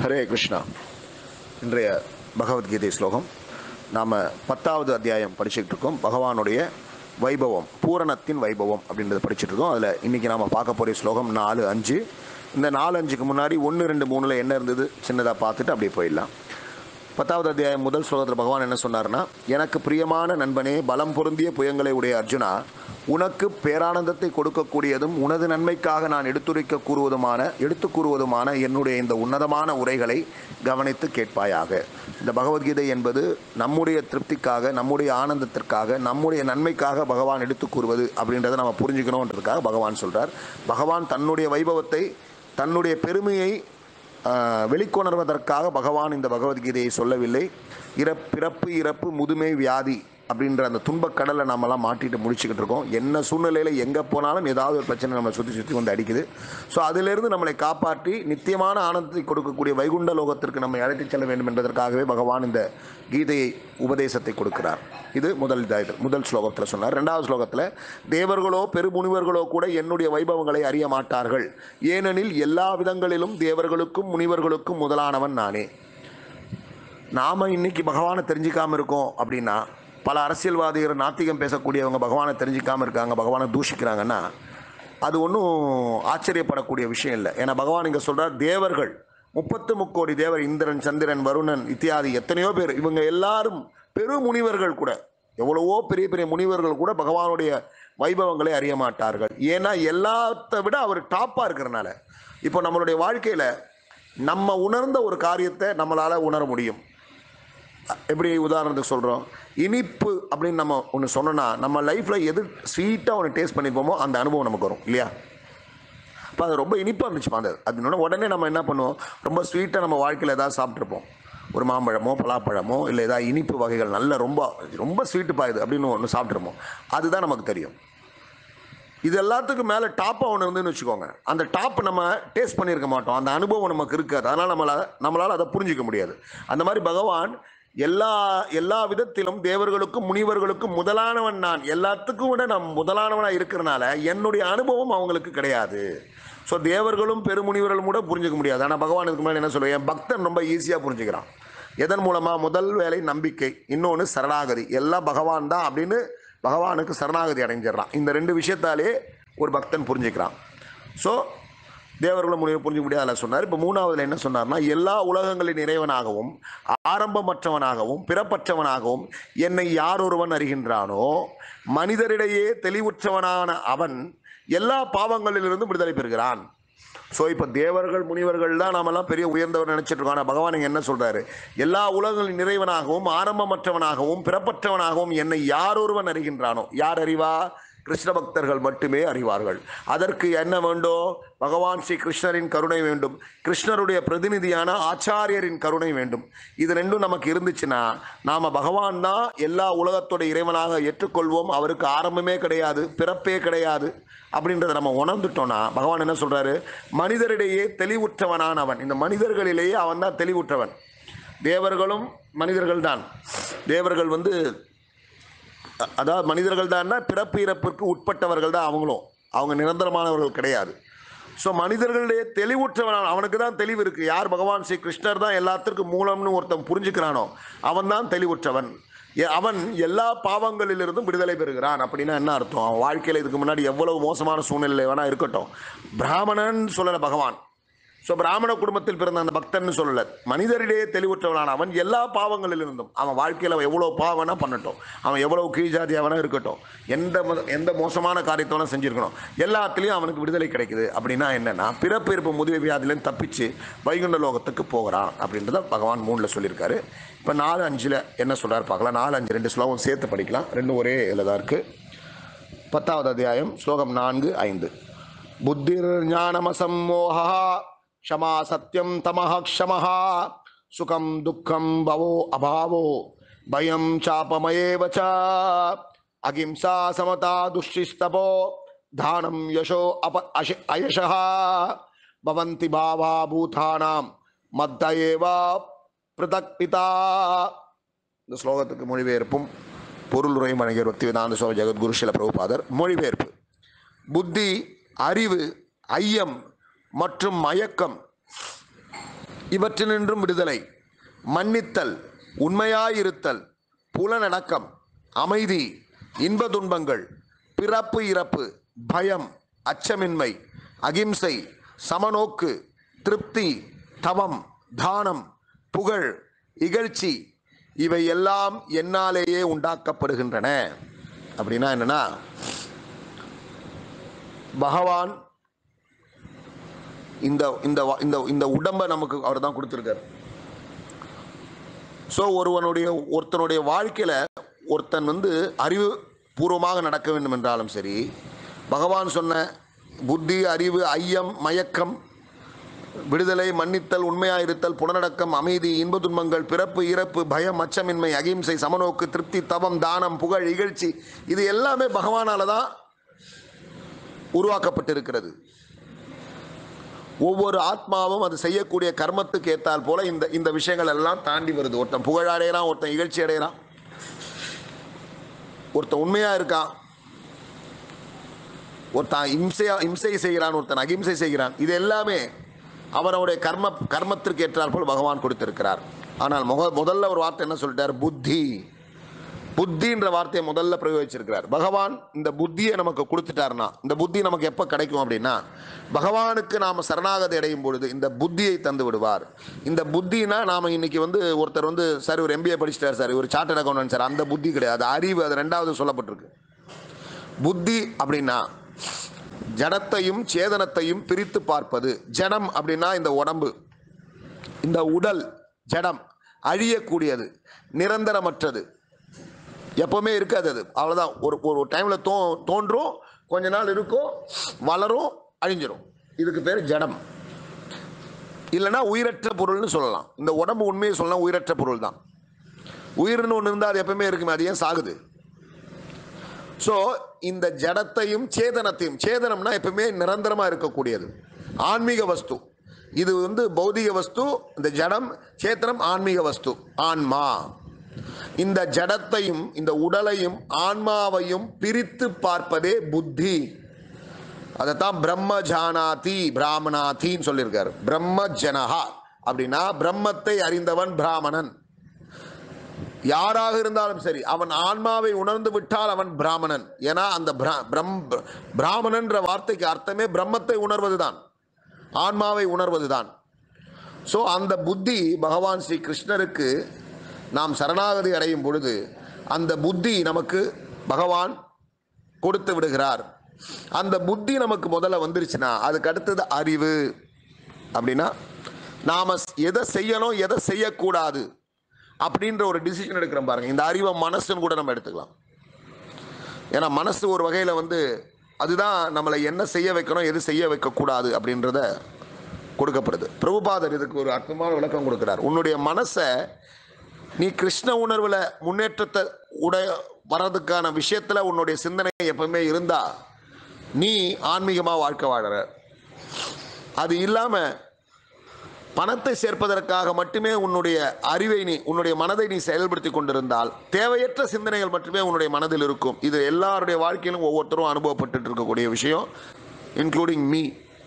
ஹரே கிருஷ்ணா இன்றைய பகவத்கீதை ஸ்லோகம் நாம் பத்தாவது அத்தியாயம் படிச்சுக்கிட்டு இருக்கோம் பகவானுடைய வைபவம் பூரணத்தின் வைபவம் அப்படின்றத படிச்சுட்டு இருக்கோம் அதில் இன்றைக்கி நாம் பார்க்க போகிற ஸ்லோகம் நாலு அஞ்சு இந்த நாலு அஞ்சுக்கு முன்னாடி ஒன்று ரெண்டு மூணில் என்ன இருந்தது சின்னதாக பார்த்துட்டு அப்படியே போயிடலாம் பத்தாவது அத்தியாயம் முதல் ஸ்லோகத்தில் பகவான் என்ன சொன்னார்னா எனக்கு பிரியமான நண்பனே பலம் பொருந்திய புயங்களை உடைய அர்ஜுனா உனக்கு பேரானந்தத்தை கொடுக்கக்கூடியதும் உனது நன்மைக்காக நான் எடுத்துரைக்க கூறுவதுமான எடுத்து கூறுவதுமான என்னுடைய இந்த உன்னதமான உரைகளை கவனித்து கேட்பாயாக இந்த பகவத்கீதை என்பது நம்முடைய திருப்திக்காக நம்முடைய ஆனந்தத்திற்காக நம்முடைய நன்மைக்காக பகவான் எடுத்து கூறுவது அப்படின்றத நம்ம புரிஞ்சுக்கணுன்றதுக்காக பகவான் சொல்கிறார் பகவான் தன்னுடைய வைபவத்தை தன்னுடைய பெருமையை ஆஹ், வெளிக்கொணர்வதற்காக பகவான் இந்த பகவத்கீதையை சொல்லவில்லை இறப் பிறப்பு இறப்பு முதுமை வியாதி அப்படின்ற அந்த துன்பக் கடலை நம்மலாம் மாட்டிட்டு முடிச்சுக்கிட்டு இருக்கோம் என்ன சூழ்நிலையில் எங்கே போனாலும் ஏதாவது ஒரு பிரச்சனை நம்மளை சுற்றி சுற்றி வந்து அடிக்குது ஸோ அதிலிருந்து நம்மளை காப்பாற்றி நித்தியமான ஆனந்தத்தை கொடுக்கக்கூடிய வைகுண்ட லோகத்திற்கு நம்மை அழைத்துச் செல்ல வேண்டும் என்பதற்காகவே பகவான் இந்த கீதையை உபதேசத்தை கொடுக்கிறார் இது முதல் இதாயிட்டு முதல் ஸ்லோகத்தில் சொன்னார் ரெண்டாவது ஸ்லோகத்தில் தேவர்களோ பெருமுனிவர்களோ கூட என்னுடைய வைபவங்களை அறிய மாட்டார்கள் ஏனெனில் எல்லா விதங்களிலும் தேவர்களுக்கும் முனிவர்களுக்கும் முதலானவன் நானே நாம் இன்னைக்கு பகவானை தெரிஞ்சிக்காம இருக்கோம் அப்படின்னா பல அரசியல்வாதிகள் நாத்திகம் பேசக்கூடியவங்க பகவானை தெரிஞ்சிக்காம இருக்காங்க பகவானை தூஷிக்கிறாங்கன்னா அது ஒன்றும் ஆச்சரியப்படக்கூடிய விஷயம் இல்லை ஏன்னா பகவான் இங்கே சொல்கிறார் தேவர்கள் முப்பத்து முக்கோடி தேவர் இந்திரன் சந்திரன் வருணன் இத்தியாதி எத்தனையோ பேர் இவங்க எல்லாரும் பெரு முனிவர்கள் கூட எவ்வளவோ பெரிய பெரிய முனிவர்கள் கூட பகவானுடைய வைபவங்களை அறிய மாட்டார்கள் ஏன்னா எல்லாத்த விட அவர் டாப்பாக இருக்கிறனால இப்போ நம்மளுடைய வாழ்க்கையில் நம்ம உணர்ந்த ஒரு காரியத்தை நம்மளால் உணர முடியும் எப்படி உதாரணத்துக்கு சொல்கிறோம் இனிப்பு அப்படின்னு நம்ம ஒன்று சொன்னோன்னா நம்ம லைஃப்பில் எது ஸ்வீட்டாக ஒன்று டேஸ்ட் பண்ணிப்போமோ அந்த அனுபவம் நமக்கு வரும் இல்லையா அப்போ அது ரொம்ப இனிப்பாக இருந்துச்சுப்பா அந்த அது இன்னொன்று உடனே நம்ம என்ன பண்ணுவோம் ரொம்ப ஸ்வீட்டாக நம்ம வாழ்க்கையில் ஏதாவது சாப்பிட்ருப்போம் ஒரு மாம்பழமோ பலாப்பழமோ இல்லை ஏதாவது இனிப்பு வகைகள் நல்ல ரொம்ப ரொம்ப ஸ்வீட்டுப்பா இது அப்படின்னு ஒன்று சாப்பிட்ருப்போம் அதுதான் நமக்கு தெரியும் இது எல்லாத்துக்கும் மேலே டாப்பாக ஒன்று இருந்துன்னு வச்சுக்கோங்க அந்த டாப் நம்ம டேஸ்ட் பண்ணியிருக்க மாட்டோம் அந்த அனுபவம் நமக்கு இருக்காது அதனால் நம்மளால் நம்மளால் அதை புரிஞ்சிக்க முடியாது அந்த மாதிரி பகவான் எல்லா எல்லா விதத்திலும் தேவர்களுக்கும் முனிவர்களுக்கும் முதலானவன் நான் எல்லாத்துக்கும் விட நான் முதலானவனாக இருக்கிறனால என்னுடைய அனுபவம் அவங்களுக்கு கிடையாது ஸோ தேவர்களும் பெருமுனிவர்களும் கூட புரிஞ்சுக்க முடியாது ஆனால் பகவான் இதுக்கு முன்னாடி என்ன சொல்லுவேன் என் பக்தன் ரொம்ப ஈஸியாக புரிஞ்சுக்கிறான் எதன் மூலமாக முதல் வேலை நம்பிக்கை இன்னொன்று சரணாகதி எல்லாம் பகவான் தான் அப்படின்னு பகவானுக்கு சரணாகதி அடைஞ்சிடறான் இந்த ரெண்டு விஷயத்தாலே ஒரு பக்தன் புரிஞ்சுக்கிறான் ஸோ தேவர்களும் முனிவர் புரிஞ்சுக்க முடியாத சொன்னார் இப்போ மூணாவதுல என்ன சொன்னார்னா எல்லா உலகங்களின் இறைவனாகவும் ஆரம்பமற்றவனாகவும் பிறப்பற்றவனாகவும் என்னை யார் ஒருவன் அறிகின்றானோ மனிதரிடையே தெளிவுற்றவனான அவன் எல்லா பாவங்களிலிருந்தும் விடுதலை பெறுகிறான் ஸோ இப்போ தேவர்கள் முனிவர்கள் தான் நாமெல்லாம் பெரிய உயர்ந்தவர் நினைச்சிட்டு இருக்கோம் ஆனால் பகவான் இங்க என்ன சொல்றாரு எல்லா உலகங்களின் நிறைவனாகவும் ஆரம்பமற்றவனாகவும் பிறப்பற்றவனாகவும் என்னை யார் ஒருவன் அறிகின்றானோ யார் அறிவா கிருஷ்ண பக்தர்கள் மட்டுமே அறிவார்கள் அதற்கு என்ன வேண்டும் பகவான் ஸ்ரீ கிருஷ்ணரின் கருணை வேண்டும் கிருஷ்ணருடைய பிரதிநிதியான ஆச்சாரியரின் கருணை வேண்டும் இது ரெண்டும் நமக்கு இருந்துச்சுன்னா நாம் பகவான் தான் எல்லா உலகத்தோட இறைவனாக ஏற்றுக்கொள்வோம் அவருக்கு ஆரம்பமே கிடையாது பிறப்பே கிடையாது அப்படின்றத நம்ம உணர்ந்துட்டோம்னா பகவான் என்ன சொல்றாரு மனிதரிடையே தெளிவுற்றவனான அவன் இந்த மனிதர்களிலேயே அவன் தான் தெளிவுற்றவன் தேவர்களும் மனிதர்கள் தான் தேவர்கள் வந்து அ- அதாவது மனிதர்கள் தான்னா பிறப்பு இறப்பிற்கு உட்பட்டவர்கள் தான் அவங்களும் அவங்க நிரந்தரமானவர்கள் கிடையாது ஸோ மனிதர்களுடைய தெளிவுற்றவன் அவனுக்கு தான் தெளிவு இருக்குது யார் பகவான் ஸ்ரீ கிருஷ்ணர் தான் எல்லாத்திற்கும் மூலம்னு ஒருத்தன் புரிஞ்சுக்கிறானோ அவன் தான் தெளிவுற்றவன் எ- அவன் எல்லா பாவங்களிலிருந்தும் விடுதலை பெறுகிறான் அப்படின்னா என்ன அர்த்தம் அவன் வாழ்க்கையில் இதுக்கு முன்னாடி எவ்வளவு மோசமான சூழ்நிலை வேணா இருக்கட்டும் பிராமணன் சொல்லலை பகவான் ஸோ பிராமண குடும்பத்தில் பிறந்த அந்த பக்தன்னு சொல்லல மனிதரிடையே தெளிவுற்றவனான அவன் எல்லா பாவங்களிலிருந்தும் அவன் வாழ்க்கையில் அவன் எவ்வளோ பாவனா பண்ணட்டும் அவன் எவ்வளவு கீழ்ஜாதியாவனா இருக்கட்டும் எந்த மொ- எந்த மோசமான காரியத்தை வேணா செஞ்சிருக்கணும் எல்லாத்துலேயும் அவனுக்கு விடுதலை கிடைக்குது அப்படின்னா என்னன்னா பிறப்பு இருப்பு முதுமை வியாதியிலேருந்து தப்பிச்சு வைகுண்ட லோகத்துக்கு போகிறான் அப்படின்றத பகவான் மூணில் சொல்லியிருக்காரு இப்போ நாலு அஞ்சில் என்ன சொல்றாரு பார்க்கலாம் நாலு அஞ்சு ரெண்டு ஸ்லோகம் சேர்த்து படிக்கலாம் ரெண்டும் ஒரே இதில் தான் இருக்குது பத்தாவது அத்தியாயம் ஸ்லோகம் நான்கு ஐந்து புத்திர் ஞானமசம்மோகா க்ஷமா சத்யம் தமஹ க்ஷமஹ சுகம் துக்கம் பவோ அபாவோ பயம் சாபமயேவ ச அகிம்சா சமதா துஷ்டிஸ்தபோ தானம் யசோ அப அஷ அயஷः பவந்தி பாவா பூதானாம் மத்த ஏவா பிரதக் பிதா இந்த ஸ்லோகத்துக்கு மொழிபெயர்ப்பும் பொருளுரை மணிகர் பக்தி வேதாந்த சுவாமி ஜெகத்குரு சில பிரபுபாதர் மொழிபெயர்ப்பு புத்தி அறிவு ஐயம் மற்றும் மயக்கம் இவற்றினின்றும் விடுதலை மன்னித்தல் உண்மையாயிருத்தல் புலனடக்கம் அமைதி இன்ப துன்பங்கள் பிறப்பு இறப்பு பயம் அச்சமின்மை அகிம்சை சமநோக்கு திருப்தி தவம் தானம் புகழ் இகழ்ச்சி இவை எல்லாம் என்னாலேயே உண்டாக்கப்படுகின்றன அப்படின்னா என்னன்னா பகவான் இந்த இந்த வ- இந்த இந்த உடம்பை நமக்கு அவர் தான் கொடுத்துருக்காரு ஸோ ஒருவனுடைய ஒருத்தனுடைய வாழ்க்கையில் ஒருத்தன் வந்து அறிவு பூர்வமாக நடக்க வேண்டும் என்றாலும் சரி பகவான் சொன்ன புத்தி அறிவு ஐயம் மயக்கம் விடுதலை மன்னித்தல் உண்மையாயிருத்தல் புலனடக்கம் அமைதி இன்ப துன்பங்கள் பிறப்பு இறப்பு பயம் அச்சமின்மை அகிம்சை சமநோக்கு திருப்தி தவம் தானம் புகழ் இகழ்ச்சி இது எல்லாமே பகவானால தான் உருவாக்கப்பட்டிருக்கிறது ஒவ்வொரு ஆத்மாவும் அது செய்யக்கூடிய கர்மத்துக்கு ஏத்தால் போல இந்த இந்த விஷயங்கள் எல்லாம் தாண்டி வருது ஒருத்தன் புகழ் அடையறான் ஒருத்தன் இகழ்ச்சி அடையறான் ஒருத்தன் உண்மையா இருக்கான் ஒருத்தன் இம்சையா இம்சை செய்கிறான் ஒருத்தன் அகிம்சை செய்கிறான் இது எல்லாமே அவனுடைய கர்ம கர்மத்திற்கு ஏற்றால் போல் பகவான் கொடுத்திருக்கிறார் ஆனால் முக முதல்ல ஒரு வார்த்தை என்ன சொல்லிட்டார் புத்தி புத்தின்ற வார்த்தையை முதல்ல பிரயோகிச்சிருக்கிறார் பகவான் இந்த புத்தியை நமக்கு கொடுத்துட்டாருன்னா இந்த புத்தி நமக்கு எப்போ கிடைக்கும் அப்படின்னா பகவானுக்கு நாம் சரணாகதி அடையும் பொழுது இந்த புத்தியை தந்து விடுவார் இந்த புத்தினா நாம் இன்னைக்கு வந்து ஒருத்தர் வந்து சார் ஒரு எம்பிஏ படிச்சிட்டார் சார் ஒரு சார்ட்டட் அக்கௌண்ட் சார் அந்த புத்தி கிடையாது அறிவு அது ரெண்டாவது சொல்லப்பட்டிருக்கு புத்தி அப்படின்னா ஜடத்தையும் சேதனத்தையும் பிரித்து பார்ப்பது ஜடம் அப்படின்னா இந்த உடம்பு இந்த உடல் ஜடம் அழியக்கூடியது நிரந்தரமற்றது எப்பவுமே இருக்காது அது அவ்வளோதான் ஒரு ஒரு டைமில் தோ தோன்றும் கொஞ்ச நாள் இருக்கும் வளரும் அழிஞ்சிரும் இதுக்கு பேர் ஜடம் இல்லைன்னா உயிரற்ற பொருள்னு சொல்லலாம் இந்த உடம்பு உண்மையை சொல்லலாம் உயிரற்ற பொருள் தான் உயிர்னு ஒன்று இருந்தால் அது எப்பவுமே இருக்குமே அது ஏன் சாகுது ஸோ இந்த ஜடத்தையும் சேதனத்தையும் சேதனம்னா எப்பவுமே நிரந்தரமாக இருக்கக்கூடியது ஆன்மீக வஸ்து இது வந்து பௌதிக வஸ்து இந்த ஜடம் சேத்தனம் ஆன்மீக வஸ்து ஆன்மா இந்த ஜடத்தையும் இந்த உடலையும் ஆன்மாவையும் பிரித்து பார்ப்பதே புத்தி அதைத்தான் பிரம்ம ஜானாதி பிராமணாதின்னு சொல்லியிருக்காரு பிரம்ம ஜனஹா அப்படின்னா பிரம்மத்தை அறிந்தவன் பிராமணன் யாராக இருந்தாலும் சரி அவன் ஆன்மாவை உணர்ந்து விட்டால் அவன் பிராமணன் ஏன்னா அந்த பிரா- பிரம் பிராமணன்ற வார்த்தைக்கு அர்த்தமே பிரம்மத்தை உணர்வதுதான் ஆன்மாவை உணர்வதுதான் ஸோ அந்த புத்தி பகவான் ஸ்ரீ கிருஷ்ணருக்கு நாம் சரணாகதி அடையும் பொழுது அந்த புத்தி நமக்கு பகவான் கொடுத்து விடுகிறார் அந்த புத்தி நமக்கு முதல்ல வந்துருச்சுன்னா அதுக்கு அடுத்தது அறிவு அப்படின்னா நாம் எதை செய்யணும் எதை செய்யக்கூடாது அப்படின்ற ஒரு டிசிஷன் எடுக்கிறோம் பாருங்க இந்த அறிவை மனசுன்னு கூட நம்ம எடுத்துக்கலாம் ஏன்னா மனசு ஒரு வகையில் வந்து அதுதான் நம்மளை என்ன செய்ய வைக்கணும் எது செய்ய வைக்கக்கூடாது அப்படின்றத கொடுக்கப்படுது பிரபுபாதர் இதுக்கு ஒரு அற்புதமான விளக்கம் கொடுக்கிறார் உன்னுடைய மனசை நீ கிருஷ்ண உணர்வில் முன்னேற்றத்தை உடைய வர்றதுக்கான விஷயத்தில் உன்னுடைய சிந்தனை எப்பவுமே இருந்தா நீ ஆன்மீகமாக வாழ்க்கை வாழற அது இல்லாமல் பணத்தை சேர்ப்பதற்காக மட்டுமே உன்னுடைய அறிவை நீ உன்னுடைய மனதை நீ செயல்படுத்தி கொண்டிருந்தால் தேவையற்ற சிந்தனைகள் மட்டுமே உன்னுடைய மனதில் இருக்கும் இது எல்லாருடைய வாழ்க்கையிலும் ஒவ்வொருத்தரும் அனுபவப்பட்டு இருக்கக்கூடிய விஷயம் இன்க்ளூடிங் மீ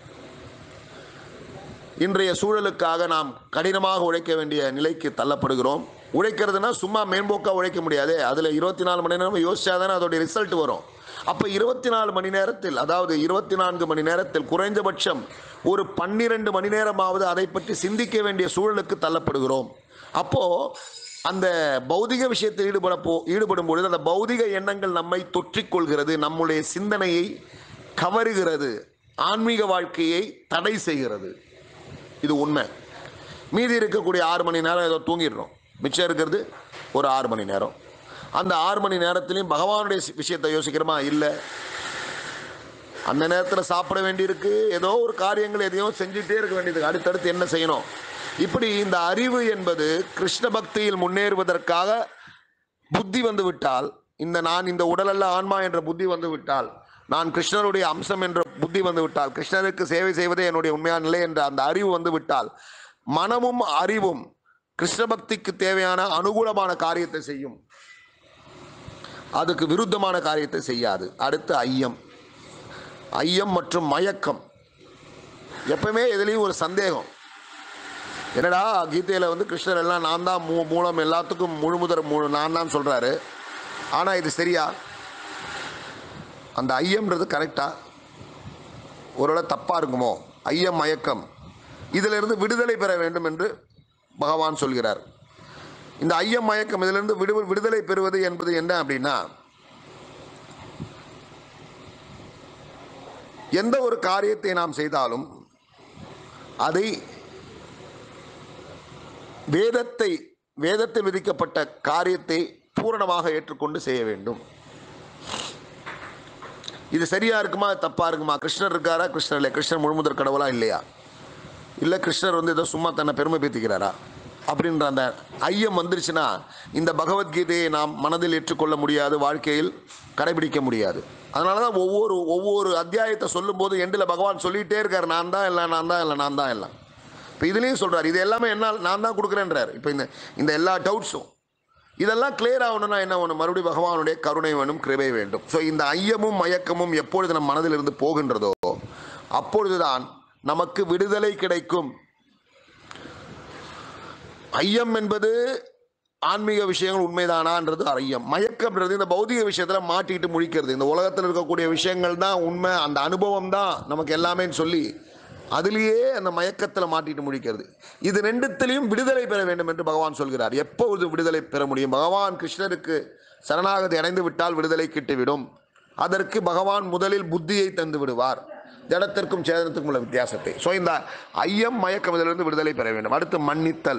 இன்றைய சூழலுக்காக நாம் கடினமாக உழைக்க வேண்டிய நிலைக்கு தள்ளப்படுகிறோம் உழைக்கிறதுனா சும்மா மேம்போக்காக உழைக்க முடியாது அதில் இருபத்தி நாலு மணி நேரம் யோசிச்சாதானே அதோடைய ரிசல்ட் வரும் அப்போ இருபத்தி நாலு மணி நேரத்தில் அதாவது இருபத்தி நான்கு மணி நேரத்தில் குறைந்தபட்சம் ஒரு பன்னிரண்டு மணி நேரமாவது அதை பற்றி சிந்திக்க வேண்டிய சூழலுக்கு தள்ளப்படுகிறோம் அப்போ அந்த பௌதிக விஷயத்தில் ஈடுபட போ ஈடுபடும் பொழுது அந்த பௌதிக எண்ணங்கள் நம்மை தொற்றிக்கொள்கிறது நம்முடைய சிந்தனையை கவருகிறது ஆன்மீக வாழ்க்கையை தடை செய்கிறது இது உண்மை மீதி இருக்கக்கூடிய ஆறு மணி நேரம் ஏதோ தூங்கிடுறோம் மிச்சம் இருக்கிறது ஒரு ஆறு மணி நேரம் அந்த ஆறு மணி நேரத்திலையும் பகவானுடைய சி- விஷயத்தை யோசிக்கிறோமா இல்லை அந்த நேரத்தில் சாப்பிட வேண்டியிருக்கு ஏதோ ஒரு காரியங்கள் எதையும் செஞ்சுட்டே இருக்க வேண்டியது அடுத்தடுத்து என்ன செய்யணும் இப்படி இந்த அறிவு என்பது கிருஷ்ண பக்தியில் முன்னேறுவதற்காக புத்தி வந்து விட்டால் இந்த நான் இந்த உடலல்ல ஆன்மா என்ற புத்தி வந்து விட்டால் நான் கிருஷ்ணருடைய அம்சம் என்ற புத்தி வந்து விட்டால் கிருஷ்ணருக்கு சேவை செய்வதே என்னுடைய உண்மையான நிலை என்ற அந்த அறிவு வந்து விட்டால் மனமும் அறிவும் கிருஷ்ண பக்திக்கு தேவையான அனுகூலமான காரியத்தை செய்யும் அதுக்கு விருத்தமான காரியத்தை செய்யாது அடுத்து ஐயம் ஐயம் மற்றும் மயக்கம் எப்பவுமே எதுலேயும் ஒரு சந்தேகம் என்னடா கீதையில் வந்து கிருஷ்ணர் எல்லாம் நான் தான் மூ மூலம் எல்லாத்துக்கும் முழுமுதற் முழு நான் தான் சொல்கிறாரு ஆனால் இது சரியா அந்த ஐயம்ன்றது கரெக்டா ஒருவேளை தப்பாக இருக்குமோ ஐயம் மயக்கம் இதிலிருந்து விடுதலை பெற வேண்டும் என்று பகவான் சொல்கிறார் இந்த ஐயம் மயக்கம் இதிலிருந்து விடு விடுதலை பெறுவது என்பது என்ன அப்படின்னா எந்த ஒரு காரியத்தை நாம் செய்தாலும் அதை வேதத்தை வேதத்தில் விதிக்கப்பட்ட காரியத்தை பூரணமாக ஏற்றுக்கொண்டு செய்ய வேண்டும் இது சரியா இருக்குமா தப்பா இருக்குமா கிருஷ்ணர் இருக்காரா கிருஷ்ணர் இல்லை கிருஷ்ணர் முழுமுதற் கடவுளா இல்லையா இல்லை கிருஷ்ணர் வந்து ஏதோ சும்மா தன்னை பெருமை பேத்திக்கிறாரா அப்படின்ற அந்த ஐயம் வந்துருச்சுன்னா இந்த பகவத்கீதையை நாம் மனதில் ஏற்றுக்கொள்ள முடியாது வாழ்க்கையில் கடைபிடிக்க முடியாது அதனால தான் ஒவ்வொரு ஒவ்வொரு அத்தியாயத்தை சொல்லும்போது எண்டில் பகவான் சொல்லிகிட்டே இருக்கார் நான் தான் இல்லை நான் தான் இல்லை நான் தான் இல்லை இப்போ இதுலேயும் சொல்கிறார் இது எல்லாமே என்ன நான் தான் கொடுக்குறேன்றார் இப்போ இந்த இந்த எல்லா டவுட்ஸும் இதெல்லாம் கிளியர் ஆகணும்னா என்ன ஒன்று மறுபடியும் பகவானுடைய கருணை வேணும் கிருபை வேண்டும் ஸோ இந்த ஐயமும் மயக்கமும் எப்பொழுது நம் மனதிலிருந்து போகின்றதோ அப்பொழுதுதான் நமக்கு விடுதலை கிடைக்கும் ஐயம் என்பது ஆன்மீக விஷயங்கள் உண்மைதானான்றது ஐயம் மயக்கம்ன்றது இந்த பௌதிக விஷயத்தில் மாட்டிக்கிட்டு முழிக்கிறது இந்த உலகத்தில் இருக்கக்கூடிய விஷயங்கள் தான் உண்மை அந்த அனுபவம் தான் நமக்கு எல்லாமே சொல்லி அதிலேயே அந்த மயக்கத்தில் மாட்டிட்டு முடிக்கிறது இது ரெண்டுத்திலையும் விடுதலை பெற வேண்டும் என்று பகவான் சொல்கிறார் எப்பொழுது விடுதலை பெற முடியும் பகவான் கிருஷ்ணருக்கு சரணாகதி அடைந்து விட்டால் விடுதலை கிட்டுவிடும் அதற்கு பகவான் முதலில் புத்தியை தந்து விடுவார் ஜடத்திற்கும் சேதனத்திற்கும் உள்ள வித்தியாசத்தை ஸோ இந்த ஐயம் மயக்கம் இதிலிருந்து விடுதலை பெற வேண்டும் அடுத்து மன்னித்தல்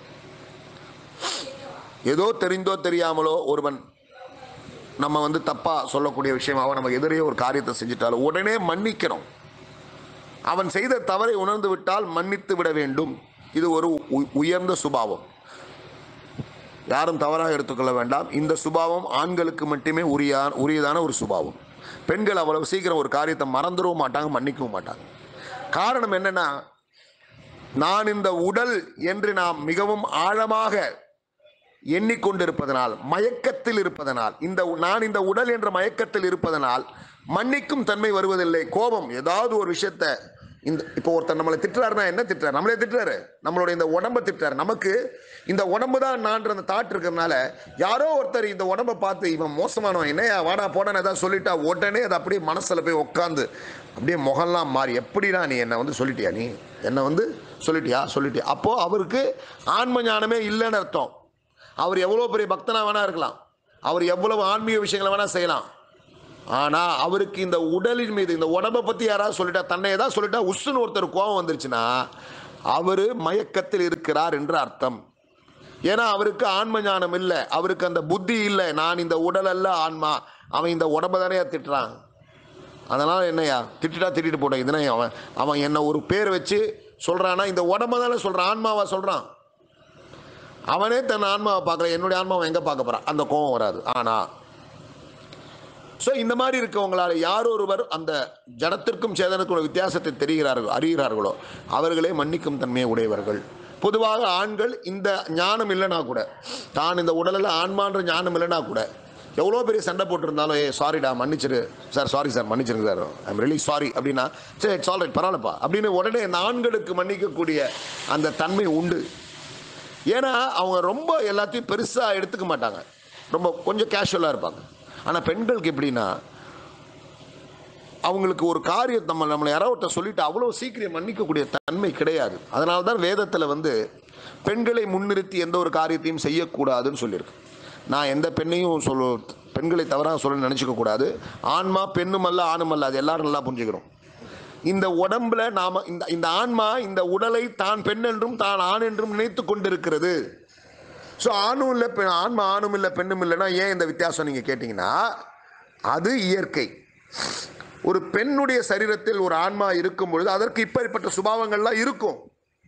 ஏதோ தெரிந்தோ தெரியாமலோ ஒருவன் நம்ம வந்து தப்பா சொல்லக்கூடிய விஷயமாக நம்ம எதிரே ஒரு காரியத்தை செஞ்சுட்டாலும் உடனே மன்னிக்கணும் அவன் செய்த தவறை உணர்ந்து விட்டால் மன்னித்து விட வேண்டும் இது ஒரு உ- உயர்ந்த சுபாவம் யாரும் தவறாக எடுத்துக்கொள்ள வேண்டாம் இந்த சுபாவம் ஆண்களுக்கு மட்டுமே உரிய உரியதான ஒரு சுபாவம் பெண்கள் அவ்வளவு சீக்கிரம் ஒரு காரியத்தை மறந்துடவும் மாட்டாங்க மன்னிக்கவும் மாட்டாங்க காரணம் என்னன்னா நான் இந்த உடல் என்று நாம் மிகவும் ஆழமாக எண்ணிக்கொண்டிருப்பதனால் மயக்கத்தில் இருப்பதனால் இந்த நான் இந்த உடல் என்ற மயக்கத்தில் இருப்பதனால் மன்னிக்கும் தன்மை வருவதில்லை கோபம் ஏதாவது ஒரு விஷயத்த இந்த இப்போ ஒருத்தர் நம்மளை திட்டுறாருன்னா என்ன திட்டுறாரு நம்மளே திட்டுறாரு நம்மளோட இந்த உடம்பை திட்டுறாரு நமக்கு இந்த உடம்பு தான் நான்ற அந்த தாட் இருக்கிறதுனால யாரோ ஒருத்தர் இந்த உடம்பை பார்த்து இவன் மோசமானவன் என்னையா வாடா போடான்னு ஏதாவது சொல்லிட்டா உடனே அது அப்படியே மனசில் போய் உட்காந்து அப்படியே முகம்லாம் மாறி எப்படிடா நீ என்னை வந்து சொல்லிட்டியா நீ என்னை வந்து சொல்லிட்டியா சொல்லிட்டியா அப்போது அவருக்கு ஆன்ம ஞானமே இல்லைன்னு அர்த்தம் அவர் எவ்வளோ பெரிய பக்தனா வேணா இருக்கலாம் அவர் எவ்வளவு ஆன்மீக விஷயங்களை வேணா செய்யலாம் ஆனால் அவருக்கு இந்த உடலின் மீது இந்த உடம்பை பற்றி யாராவது சொல்லிட்டா தன்னை ஏதாவது சொல்லிட்டா உஸ்ஸுன்னு ஒருத்தர் கோபம் வந்துருச்சுன்னா அவர் மயக்கத்தில் இருக்கிறார் என்று அர்த்தம் ஏன்னா அவருக்கு ஆன்ம ஞானம் இல்லை அவருக்கு அந்த புத்தி இல்லை நான் இந்த உடல் அல்ல ஆன்மா அவன் இந்த உடம்பை தானே திட்டுறான் அதனால் என்னையா திட்டிட்டா திட்டிட்டு போட்டேன் இதுனா அவன் அவன் என்ன ஒரு பேர் வச்சு சொல்கிறான்னா இந்த உடம்பை தானே சொல்கிறான் ஆன்மாவா சொல்கிறான் அவனே தன் ஆன்மாவை பார்க்கல என்னுடைய ஆன்மாவை எங்கே பார்க்க போகிறான் அந்த கோபம் வராது ஆனால் ஸோ இந்த மாதிரி இருக்கவங்களால யார் ஒருவர் அந்த ஜடத்திற்கும் சேதனுக்கும் உள்ள வித்தியாசத்தை தெரிகிறார்கள் அறிகிறார்களோ அவர்களே மன்னிக்கும் தன்மையை உடையவர்கள் பொதுவாக ஆண்கள் இந்த ஞானம் இல்லைனா கூட தான் இந்த உடலில் ஆன்மான்ற ஞானம் இல்லைனா கூட எவ்வளோ பெரிய சண்டை போட்டிருந்தாலும் ஏ சாரிடா மன்னிச்சிரு சார் சாரி சார் மன்னிச்சிருங்க சார் ஐம் ரியலி சாரி அப்படின்னா சரி இட்ஸ் ஆல் ரைட் பரவாயில்லப்பா அப்படின்னு உடனே இந்த ஆண்களுக்கு மன்னிக்கக்கூடிய அந்த தன்மை உண்டு ஏன்னா அவங்க ரொம்ப எல்லாத்தையும் பெருசாக எடுத்துக்க மாட்டாங்க ரொம்ப கொஞ்சம் கேஷுவலாக இருப்பாங்க ஆனால் பெண்களுக்கு எப்படின்னா அவங்களுக்கு ஒரு காரியம் நம்ம நம்மளை யாரோ ஒருத்தர் சொல்லிட்டு அவ்வளோ சீக்கிரம் மன்னிக்கக்கூடிய தன்மை கிடையாது அதனால தான் வேதத்தில் வந்து பெண்களை முன்னிறுத்தி எந்த ஒரு காரியத்தையும் செய்யக்கூடாதுன்னு சொல்லியிருக்கு நான் எந்த பெண்ணையும் சொல்ல பெண்களை தவறாக சொல்ல நினச்சிக்க கூடாது ஆன்மா பெண்ணும் அல்ல ஆணும் அல்ல அது எல்லாரும் நல்லா புரிஞ்சுக்கிறோம் இந்த உடம்புல நாம இந்த இந்த ஆன்மா இந்த உடலை தான் பெண் என்றும் தான் ஆண் என்றும் நினைத்து கொண்டிருக்கிறது ஸோ ஆணும் இல்லை பெண் ஆன்மா ஆணும் இல்லை பெண்ணும் இல்லைன்னா ஏன் இந்த வித்தியாசம் நீங்கள் கேட்டிங்கன்னா அது இயற்கை ஒரு பெண்ணுடைய சரீரத்தில் ஒரு ஆன்மா இருக்கும் பொழுது அதற்கு இப்படிப்பட்ட சுபாவங்கள்லாம் இருக்கும்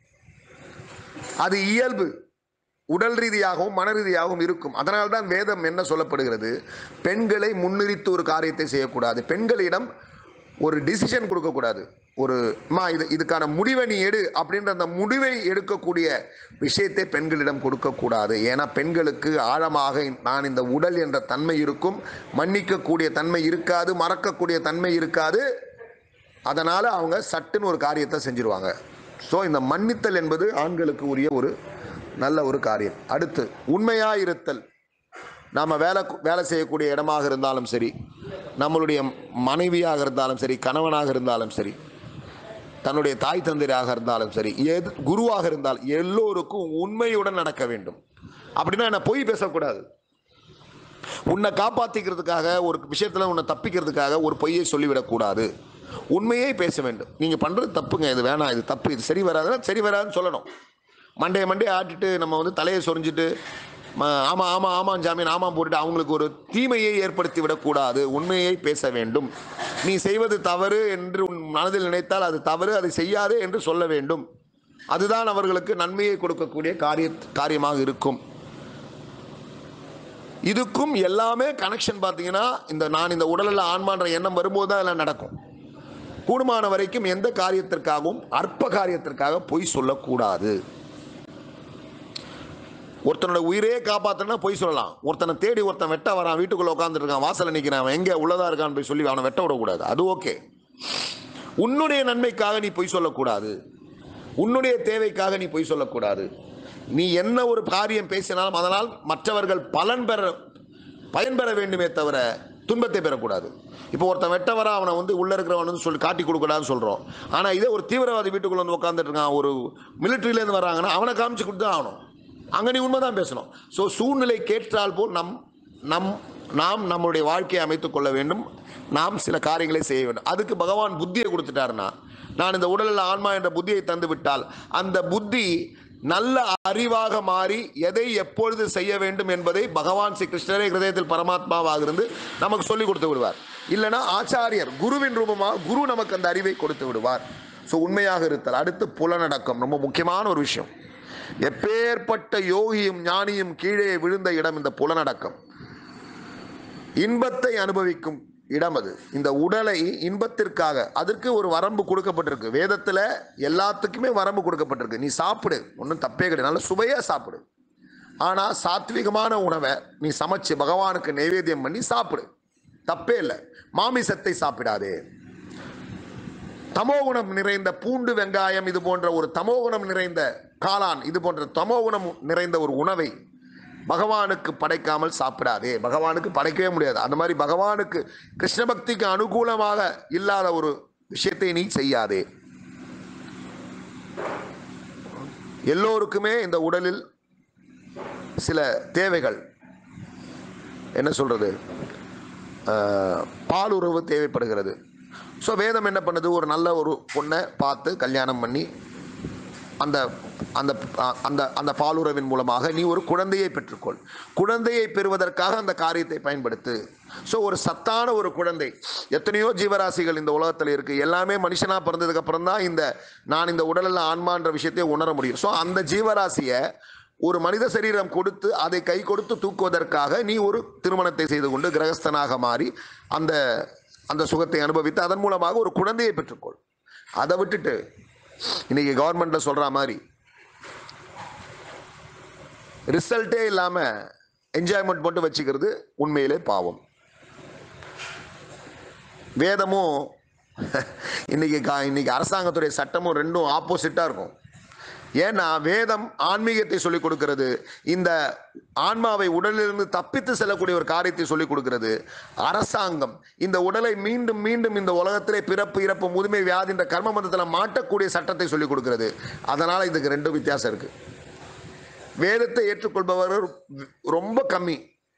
அது இயல்பு உடல் ரீதியாகவும் மன ரீதியாகவும் இருக்கும் அதனால்தான் தான் வேதம் என்ன சொல்லப்படுகிறது பெண்களை முன்னிறுத்து ஒரு காரியத்தை செய்யக்கூடாது பெண்களிடம் ஒரு டிசிஷன் கொடுக்கக்கூடாது ஒரு மா இது இதுக்கான முடிவை நீ எடு அப்படின்ற அந்த முடிவை எடுக்கக்கூடிய விஷயத்தை பெண்களிடம் கொடுக்கக்கூடாது ஏன்னா பெண்களுக்கு ஆழமாக நான் இந்த உடல் என்ற தன்மை இருக்கும் மன்னிக்கக்கூடிய தன்மை இருக்காது மறக்கக்கூடிய தன்மை இருக்காது அதனால் அவங்க சட்டுன்னு ஒரு காரியத்தை செஞ்சிருவாங்க ஸோ இந்த மன்னித்தல் என்பது ஆண்களுக்கு உரிய ஒரு நல்ல ஒரு காரியம் அடுத்து உண்மையாக இருத்தல் நாம் வேலை வேலை செய்யக்கூடிய இடமாக இருந்தாலும் சரி நம்மளுடைய மனைவியாக இருந்தாலும் சரி கணவனாக இருந்தாலும் சரி தன்னுடைய தாய் தந்தையராக இருந்தாலும் சரி எது குருவாக இருந்தால் எல்லோருக்கும் உண்மையுடன் நடக்க வேண்டும் அப்படின்னா என்ன பொய் பேசக்கூடாது உன்னை காப்பாற்றிக்கிறதுக்காக ஒரு விஷயத்தில் உன்னை தப்பிக்கிறதுக்காக ஒரு பொய்யை சொல்லிவிடக்கூடாது உண்மையே பேச வேண்டும் நீங்கள் பண்ணுறது தப்புங்க இது வேணாம் இது தப்பு இது சரி வராதுன்னா சரி வராதுன்னு சொல்லணும் மண்டையை மண்டையை ஆட்டிட்டு நம்ம வந்து தலையை சொரிஞ்சிட்டு ம- ஆமா ஆமா ஆமாம் ஜாமீன் ஆமாம் போட்டுட்டு அவங்களுக்கு ஒரு தீமையை ஏற்படுத்தி விடக்கூடாது உண்மையை பேச வேண்டும் நீ செய்வது தவறு என்று உன் மனதில் நினைத்தால் அது தவறு அதை செய்யாதே என்று சொல்ல வேண்டும் அதுதான் அவர்களுக்கு நன்மையை கொடுக்கக்கூடிய காரிய காரியமாக இருக்கும் இதுக்கும் எல்லாமே கனெக்ஷன் பார்த்தீங்கன்னா இந்த நான் இந்த உடலில் ஆன்மான்ற எண்ணம் வரும்போது தான் எல்லாம் நடக்கும் கூடுமான வரைக்கும் எந்த காரியத்திற்காகவும் அற்ப காரியத்திற்காக பொய் சொல்லக்கூடாது ஒருத்தனோட உயிரே காப்பாத்தனா பொய் சொல்லலாம் ஒருத்தனை தேடி ஒருத்தன் வெட்ட வரான் வீட்டுக்குள்ள உட்காந்துட்டு இருக்கான் வாசல்ல நிற்கிறான் அவன் எங்க உள்ளதா இருக்கான்னு போய் சொல்லி அவனை வெட்ட விடக்கூடாது அது ஓகே உன்னுடைய நன்மைக்காக நீ பொய் சொல்லக்கூடாது உன்னுடைய தேவைக்காக நீ பொய் சொல்லக்கூடாது நீ என்ன ஒரு காரியம் பேசினாலும் அதனால் மற்றவர்கள் பலன் பெற பயன் பெற வேண்டுமே தவிர துன்பத்தை பெறக்கூடாது இப்போ ஒருத்தன் வெட்ட வர அவனை வந்து உள்ள இருக்கிறவன் வந்து சொல்லி காட்டி கொடுக்கூடாதுன்னு சொல்றோம் ஆனா இதே ஒரு தீவிரவாதி வீட்டுக்குள்ள வந்து உட்காந்துட்டு இருக்கான் ஒரு military-ல இருந்து வர்றாங்கன்னா அவனை காமிச்சு கொடுத்து தான் ஆகணும் அங்க நீ உண்மைதான் பேசணும் ஸோ சூழ்நிலை கேட்டால் போல் நம் நம் நாம் நம்முடைய வாழ்க்கையை அமைத்துக் கொள்ள வேண்டும் நாம் சில காரியங்களை செய்ய வேண்டும் அதுக்கு பகவான் புத்தியை கொடுத்துட்டாருன்னா நான் இந்த உடலில் ஆன்மா என்ற புத்தியை தந்து விட்டால் அந்த புத்தி நல்ல அறிவாக மாறி எதை எப்பொழுது செய்ய வேண்டும் என்பதை பகவான் ஸ்ரீ கிருஷ்ணரே ஹிருதயத்தில் பரமாத்மாவாக இருந்து நமக்கு சொல்லி கொடுத்து விடுவார் இல்லைன்னா ஆச்சாரியர் குருவின் ரூபமாக குரு நமக்கு அந்த அறிவை கொடுத்து விடுவார் ஸோ உண்மையாக இருத்தல் அடுத்து புலனடக்கம் ரொம்ப முக்கியமான ஒரு விஷயம் எப்பேற்பட்ட யோகியும் ஞானியும் கீழே விழுந்த இடம் இந்த புலனடக்கம் இன்பத்தை அனுபவிக்கும் இடம் அது இந்த உடலை இன்பத்திற்காக அதற்கு ஒரு வரம்பு கொடுக்கப்பட்டிருக்கு வேதத்தில் எல்லாத்துக்குமே வரம்பு கொடுக்கப்பட்டிருக்கு நீ சாப்பிடு ஒன்றும் தப்பே கிடையாது நல்ல சுவையாக சாப்பிடு ஆனால் சாத்விகமான உணவை நீ சமைச்சு பகவானுக்கு நைவேத்தியம் பண்ணி சாப்பிடு தப்பே இல்லை மாமிசத்தை சாப்பிடாதே தமோகுணம் நிறைந்த பூண்டு வெங்காயம் இது போன்ற ஒரு தமோகுணம் நிறைந்த காளான் இது போன்ற தமோகுணம் நிறைந்த ஒரு உணவை பகவானுக்கு படைக்காமல் சாப்பிடாதே பகவானுக்கு படைக்கவே முடியாது அந்த மாதிரி பகவானுக்கு கிருஷ்ண பக்திக்கு அனுகூலமாக இல்லாத ஒரு விஷயத்தை நீ செய்யாதே எல்லோருக்குமே இந்த உடலில் சில தேவைகள் என்ன சொல்றது ஆஹ், பாலுறவு தேவைப்படுகிறது ஸோ வேதம் என்ன பண்ணுது ஒரு நல்ல ஒரு பொண்ணை பார்த்து கல்யாணம் பண்ணி அந்த அந்த அந்த அந்த பாலுறவின் மூலமாக நீ ஒரு குழந்தையை பெற்றுக்கொள் குழந்தையை பெறுவதற்காக அந்த காரியத்தை பயன்படுத்து ஸோ ஒரு சத்தான ஒரு குழந்தை எத்தனையோ ஜீவராசிகள் இந்த உலகத்தில் இருக்கு எல்லாமே மனுஷனா பிறந்ததுக்கு அப்புறம் தான் இந்த நான் இந்த உடலில் ஆன்மான்ற விஷயத்தை உணர முடியும் ஸோ அந்த ஜீவராசியை ஒரு மனித சரீரம் கொடுத்து அதை கை கொடுத்து தூக்குவதற்காக நீ ஒரு திருமணத்தை செய்து கொண்டு கிரகஸ்தனாக மாறி அந்த அந்த சுகத்தை அனுபவித்து அதன் மூலமாக ஒரு குழந்தையை பெற்றுக்கொள் அதை விட்டுட்டு இன்னைக்கு கவர்மெண்ட்ல சொல்ற மாதிரி ரிசல்ட்டே இல்லாம என்ஜாய்மெண்ட் மட்டும் வச்சுக்கிறது உண்மையிலே பாவம் வேதமும் இன்னைக்கு கா- இன்னைக்கு அரசாங்கத்துடைய சட்டமும் ரெண்டும் ஆப்போசிட்டா இருக்கும் ஏன்னா வேதம் ஆன்மீகத்தை சொல்லிக் கொடுக்கிறது இந்த ஆன்மாவை உடலிலிருந்து தப்பித்து செல்லக்கூடிய ஒரு காரியத்தை சொல்லிக் கொடுக்கிறது அரசாங்கம் இந்த உடலை மீண்டும் மீண்டும் இந்த உலகத்திலே பிறப்பு இறப்பு முதுமை வியாதி என்ற கர்ம மந்தத்தில் மாட்டக்கூடிய சட்டத்தை சொல்லிக் கொடுக்கிறது அதனால இதுக்கு ரெண்டும் வித்தியாசம் இருக்கு வேதத்தை ஏற்றுக்கொள்பவர்கள் ரொம்ப கம்மி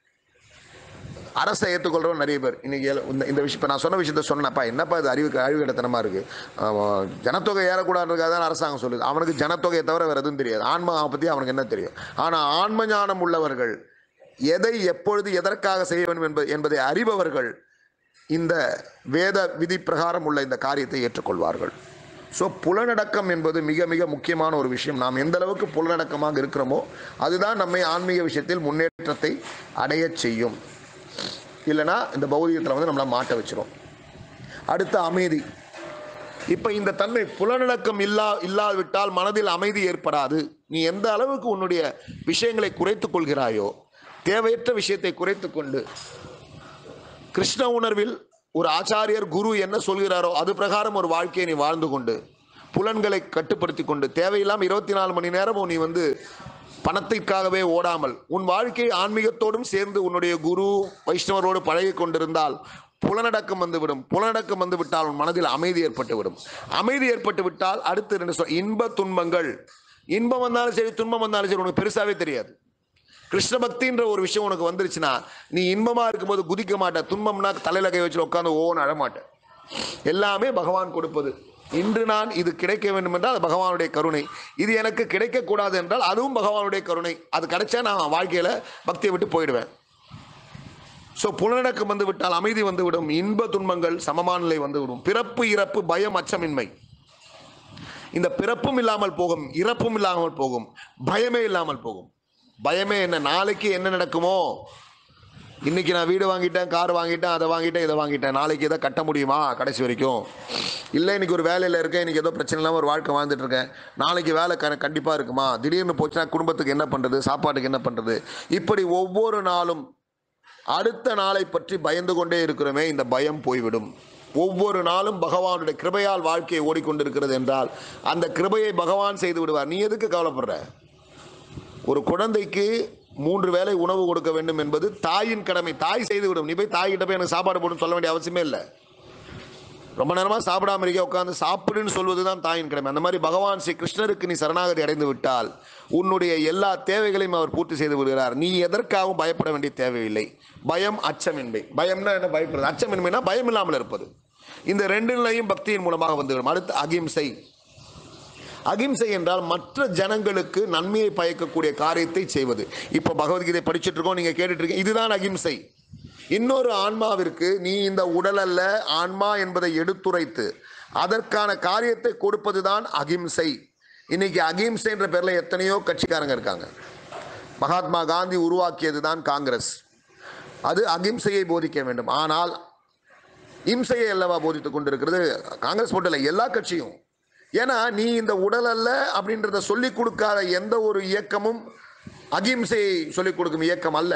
அரசை ஏற்றுக்கொள்றவங்க நிறைய பேர் இன்னைக்கு ஏல- இந்த இந்த விஷயம் இப்போ நான் சொன்ன விஷயத்த சொன்னேன்ப்பா என்னப்பா இது அறிவுக்கு அறிவு இடத்தனமா இருக்கு அவன் ஜனத்தொகை ஏறக்கூடாதுக்காக தான் அரசாங்கம் சொல்லுது அவனுக்கு ஜனத்தொகையை தவிர வேற எதுவும் தெரியாது ஆன்மா பற்றி அவனுக்கு என்ன தெரியும் ஆனால் ஆன்ம ஞானம் உள்ளவர்கள் எதை எப்பொழுது எதற்காக செய்ய வேண்டும் என்பது என்பதை அறிபவர்கள் இந்த வேத விதி பிரகாரம் உள்ள இந்த காரியத்தை ஏற்றுக்கொள்வார்கள் ஸோ புலனடக்கம் என்பது மிக மிக முக்கியமான ஒரு விஷயம் நாம் எந்த அளவுக்கு புலனடக்கமாக இருக்கிறோமோ அதுதான் நம்மை ஆன்மீக விஷயத்தில் முன்னேற்றத்தை அடையச் செய்யும் இல்லைன்னா இந்த பௌதிகத்தில் வந்து நம்மளை மாட்ட வச்சிரும் அடுத்த அமைதி இப்போ இந்த தன்மை புலனடக்கம் இல்லா இல்லாவிட்டால் மனதில் அமைதி ஏற்படாது நீ எந்த அளவுக்கு உன்னுடைய விஷயங்களை குறைத்துக் கொள்கிறாயோ தேவையற்ற விஷயத்தை குறைத்துக் கொண்டு கிருஷ்ண உணர்வில் ஒரு ஆச்சாரியர் குரு என்ன சொல்கிறாரோ அது பிரகாரம் ஒரு வாழ்க்கையை நீ வாழ்ந்து கொண்டு புலன்களை கட்டுப்படுத்தி கொண்டு தேவையில்லாமல் இருபத்தி நாலு மணி நேரமும் நீ வந்து பணத்திற்காகவே ஓடாமல் உன் வாழ்க்கை ஆன்மீகத்தோடும் சேர்ந்து உன்னுடைய குரு வைஷ்ணவரோடு பழகி கொண்டிருந்தால் புலனடக்கம் வந்துவிடும் புலனடக்கம் வந்து விட்டால் உன் மனதில் அமைதி ஏற்பட்டு விடும் அமைதி ஏற்பட்டு விட்டால் அடுத்து ரெண்டு சொல் இன்ப துன்பங்கள் இன்பம் வந்தாலும் சரி துன்பம் வந்தாலும் சரி உனக்கு பெருசாவே தெரியாது கிருஷ்ண பக்தின்ற ஒரு விஷயம் உனக்கு வந்துருச்சுன்னா நீ இன்பமா இருக்கும்போது குதிக்க மாட்ட துன்பம்னா தலையில கை வச்சு உட்காந்து ஓன்னு அழமாட்ட எல்லாமே பகவான் கொடுப்பது இன்று நான் இது கிடைக்க வேண்டும் என்றால் அது பகவானுடைய கருணை இது எனக்கு கிடைக்கக்கூடாது என்றால் அதுவும் பகவானுடைய கருணை அது கிடைச்சா நான் வாழ்க்கையில பக்தியை விட்டு போயிடுவேன் ஸோ புலனடக்கம் வந்து விட்டால் அமைதி வந்துவிடும் இன்ப துன்பங்கள் சமமான நிலை வந்துவிடும் பிறப்பு இறப்பு பயம் அச்சமின்மை இந்த பிறப்பும் இல்லாமல் போகும் இறப்பும் இல்லாமல் போகும் பயமே இல்லாமல் போகும் பயமே என்ன நாளைக்கு என்ன நடக்குமோ இன்னைக்கு நான் வீடு வாங்கிட்டேன் கார் வாங்கிட்டேன் அதை வாங்கிட்டேன் இதை வாங்கிட்டேன் நாளைக்கு இதை கட்ட முடியுமா கடைசி வரைக்கும் இல்லை இன்னைக்கு ஒரு வேலையில் இருக்கேன் இன்னைக்கு ஏதோ பிரச்சனை இல்லாமல் ஒரு வாழ்க்கை வாழ்ந்துட்டு இருக்கேன் நாளைக்கு வேலை க கண்டிப்பாக இருக்குமா திடீர்னு போச்சுன்னா குடும்பத்துக்கு என்ன பண்ணுறது சாப்பாட்டுக்கு என்ன பண்ணுறது இப்படி ஒவ்வொரு நாளும் அடுத்த நாளை பற்றி பயந்து கொண்டே இருக்கிறோமே இந்த பயம் போய்விடும் ஒவ்வொரு நாளும் பகவானுடைய கிருபையால் வாழ்க்கையை ஓடிக்கொண்டிருக்கிறது என்றால் அந்த கிருபையை பகவான் செய்து விடுவார் நீ எதுக்கு கவலைப்படுற ஒரு குழந்தைக்கு மூன்று வேளை உணவு கொடுக்க வேண்டும் என்பது தாயின் கடமை தாய் செய்து விடும் நீ போய் தாய்கிட்ட போய் எனக்கு சாப்பாடு போடுன்னு சொல்ல வேண்டிய அவசியமே இல்லை ரொம்ப நேரமா சாப்பிடாம இருக்க உட்காந்து சாப்பிடுன்னு சொல்வது தான் தாயின் கடமை அந்த மாதிரி பகவான் ஸ்ரீ கிருஷ்ணருக்கு நீ சரணாகதி அடைந்து விட்டால் உன்னுடைய எல்லா தேவைகளையும் அவர் பூர்த்தி செய்து விடுகிறார் நீ எதற்காகவும் பயப்பட வேண்டிய தேவையில்லை பயம் அச்சமின்மை பயம்னா என்ன பயப்படுறது அச்சமின்மைனா பயம் இல்லாமல் இருப்பது இந்த ரெண்டு நிலையும் பக்தியின் மூலமாக வந்துவிடும் அடுத்து அகிம்சை அகிம்சை என்றால் மற்ற ஜனங்களுக்கு நன்மையை பயக்கக்கூடிய காரியத்தை செய்வது இப்போ பகவத்கீதை படிச்சுட்டு இருக்கோம் நீங்க கேட்டுட்டு இருக்கீங்க இதுதான் அகிம்சை இன்னொரு ஆன்மாவிற்கு நீ இந்த உடல் அல்ல ஆன்மா என்பதை எடுத்துரைத்து அதற்கான காரியத்தை கொடுப்பதுதான் அகிம்சை இன்னைக்கு அகிம்சை என்ற பேர்ல எத்தனையோ கட்சிக்காரங்க இருக்காங்க மகாத்மா காந்தி உருவாக்கியது தான் காங்கிரஸ் அது அகிம்சையை போதிக்க வேண்டும் ஆனால் இம்சையை அல்லவா போதித்துக் கொண்டிருக்கிறது காங்கிரஸ் மட்டும் இல்லை எல்லா கட்சியும் ஏன்னா நீ இந்த உடல் அல்ல அப்படின்றத சொல்லிக் கொடுக்காத எந்த ஒரு இயக்கமும் அகிம்சையை சொல்லிக் கொடுக்கும் இயக்கம் அல்ல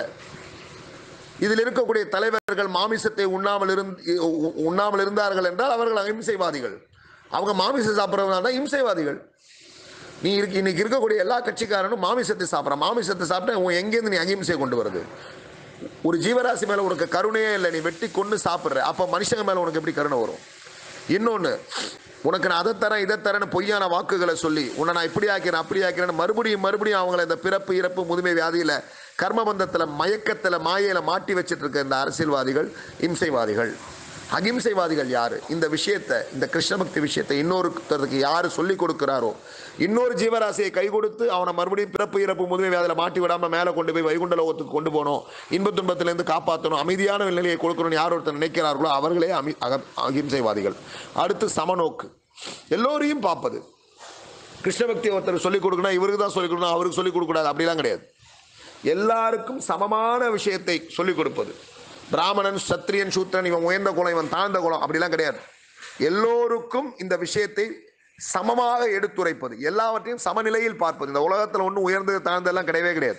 இதில் இருக்கக்கூடிய தலைவர்கள் மாமிசத்தை உண்ணாமல் இருந்து உண்ணாமல் இருந்தார்கள் என்றால் அவர்கள் அகிம்சைவாதிகள் அவங்க மாமிசம் சாப்பிட்றவங்க தான் இம்சைவாதிகள் நீ இருக்கு இன்னைக்கு இருக்கக்கூடிய எல்லா கட்சிக்காரனும் மாமிசத்தை சாப்பிட்ற மாமிசத்தை சாப்பிட்டா உன் எங்கேருந்து நீ அகிம்சை கொண்டு வருது ஒரு ஜீவராசி மேல உனக்கு கருணையே இல்லை நீ வெட்டி கொண்டு சாப்பிட்ற அப்ப மனுஷங்க மேல உனக்கு எப்படி கருணை வரும் இன்னொன்னு உனக்கு நான் அதை தரேன் இதை தரேன்னு பொய்யான வாக்குகளை சொல்லி உன்னை நான் இப்படி ஆக்கிறேன் அப்படி ஆக்கிறேன்னு மறுபடியும் மறுபடியும் அவங்கள இந்த பிறப்பு இறப்பு முதுமை வியாதியில கர்மபந்தத்துல மயக்கத்துல மாயையில மாட்டி வச்சிட்டு இருக்க இந்த அரசியல்வாதிகள் இம்சைவாதிகள் அகிம்சைவாதிகள் யாரு இந்த விஷயத்தை இந்த கிருஷ்ண பக்தி விஷயத்தை இன்னொருத்தருக்கு யாரு சொல்லி கொடுக்கிறாரோ இன்னொரு ஜீவராசியை கை கொடுத்து அவனை மறுபடியும் பிறப்பு இறப்பு முதுமை வியாதியில மாட்டி விடாம மேலே கொண்டு போய் வைகுண்ட லோகத்துக்கு கொண்டு போகணும் இன்ப துன்பத்திலிருந்து காப்பாற்றணும் அமைதியான நிலையை கொடுக்கணும்னு யார் ஒருத்தர் நினைக்கிறார்களோ அவர்களே அமி அக அகிம்சைவாதிகள் அடுத்து சமநோக்கு எல்லோரையும் பார்ப்பது கிருஷ்ண பக்தி ஒருத்தர் சொல்லிக் கொடுக்கணும் இவருக்கு தான் சொல்லிக் கொடுக்கணும் அவருக்கு சொல்லிக் கொடுக்கக்கூடாது அப்படிலாம் கிடையாது எல்லாருக்கும் சமமான விஷயத்தை சொல்லிக் கொடுப்பது பிராமணன் சத்திரியன் சூத்திரன் இவன் உயர்ந்த குலம் இவன் தாழ்ந்த குலம் அப்படிலாம் கிடையாது எல்லோருக்கும் இந்த விஷயத்தை சமமாக எடுத்துரைப்பது எல்லாவற்றையும் சமநிலையில் பார்ப்பது இந்த உலகத்தில் ஒன்றும் உயர்ந்தது தாழ்ந்ததெல்லாம் கிடையவே கிடையாது